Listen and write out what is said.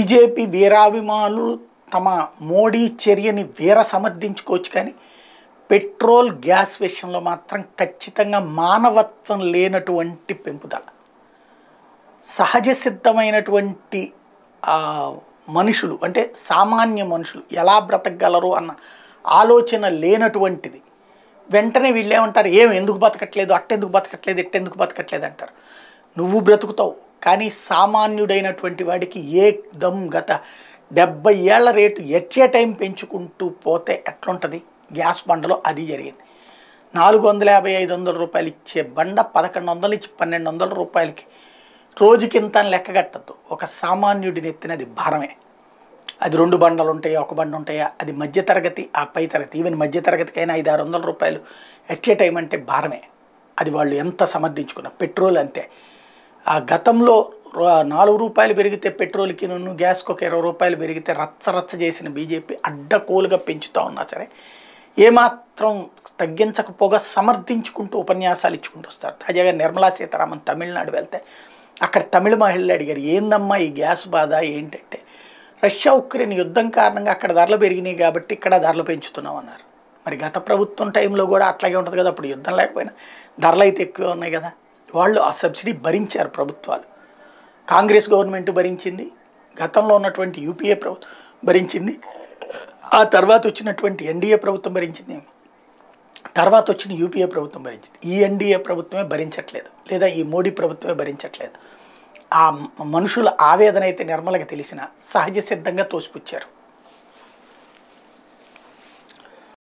BJP వీరాభిమానులు తమ మోడీ చర్యని వీర సమర్థించుకోవచ్చు కానీ petrol gas విషయంలో మాత్రం ఖచ్చితంగా మానవత్వం లేనటువంటి పెంపుదల సహజ సిద్ధమైనటువంటి ఆ, మనుషులు అంటే సామాన్య మనుషులు ఎలా బ్రతకగలరు అన్న ఆలోచన లేనటువంటిది వెంటనే వీళ్ళేమంటారు ఏం ఎందుకు బతకట్లేదు అట్టెందుకు బతకట్లేదు ఎట్టెందుకు బతకట్లేదు అంటారు నువ్వు బ్రతుకుతావు కానీ సామాన్యుడైనటువంటి వాడికి ఏ దమ్ గత డెబ్బై ఏళ్ల రేటు ఎట్ ఏ టైం పెంచుకుంటూ పోతే ఎట్లుంటుంది గ్యాస్ బండలో అది జరిగింది నాలుగు వందల యాభై ఐదు వందల రూపాయలు ఇచ్చే బండ పదకొండు వందలు ఇచ్చి పన్నెండు వందల రూపాయలకి రోజుకింత అని లెక్కగట్టద్దు ఒక సామాన్యుడిని ఎత్తినది భారమే అది రెండు బండలు ఉంటాయా ఒక బండ ఉంటాయా అది మధ్యతరగతి ఆ పై తరగతి ఈవెన్ మధ్యతరగతికైనా ఐదు ఆరు వందల రూపాయలు ఎట్ ఏ టైం అంటే భారమే అది వాళ్ళు ఎంత సమర్థించుకున్న పెట్రోల్ అంతే ఆ గతంలో రూ- నాలుగు రూపాయలు పెరిగితే పెట్రోల్కి నన్ను గ్యాస్కి ఒక ఇరవై రూపాయలు పెరిగితే రచ్చ రచ్చ చేసిన బీజేపీ అడ్డకోలుగా పెంచుతూ ఉన్నా సరే ఏమాత్రం తగ్గించకపోగా సమర్థించుకుంటూ ఉపన్యాసాలు ఇచ్చుకుంటూ వస్తారు తాజాగా నిర్మలా సీతారామన్ తమిళనాడు వెళ్తే అక్కడ తమిళ మహిళలు అడిగారు ఏందమ్మా ఈ గ్యాస్ బాధ ఏంటంటే రష్యా ఉక్రెయిన్ యుద్ధం కారణంగా అక్కడ ధరలు పెరిగినాయి కాబట్టి ఇక్కడ ధరలు పెంచుతున్నాం అన్నారు మరి గత ప్రభుత్వం టైంలో కూడా అట్లాగే ఉంటుంది కదా అప్పుడు యుద్ధం లేకపోయినా ధరలు అయితే ఎక్కువ ఉన్నాయి కదా వాళ్ళు ఆ సబ్సిడీ భరించారు ప్రభుత్వాలు కాంగ్రెస్ గవర్నమెంట్ భరించింది గతంలో ఉన్నటువంటి యూపీఏ ప్రభుత్వం భరించింది ఆ తర్వాత వచ్చినటువంటి ఎన్డీఏ ప్రభుత్వం భరించింది తర్వాత వచ్చిన యూపీఏ ప్రభుత్వం భరించింది ఈ ఎన్డీఏ ప్రభుత్వమే భరించట్లేదు లేదా ఈ మోడీ ప్రభుత్వమే భరించట్లేదు ఆ మ- మనుషుల ఆవేదన అయితే నిర్మలకి తెలిసిన సహజ సిద్ధంగా తోసిపుచ్చారు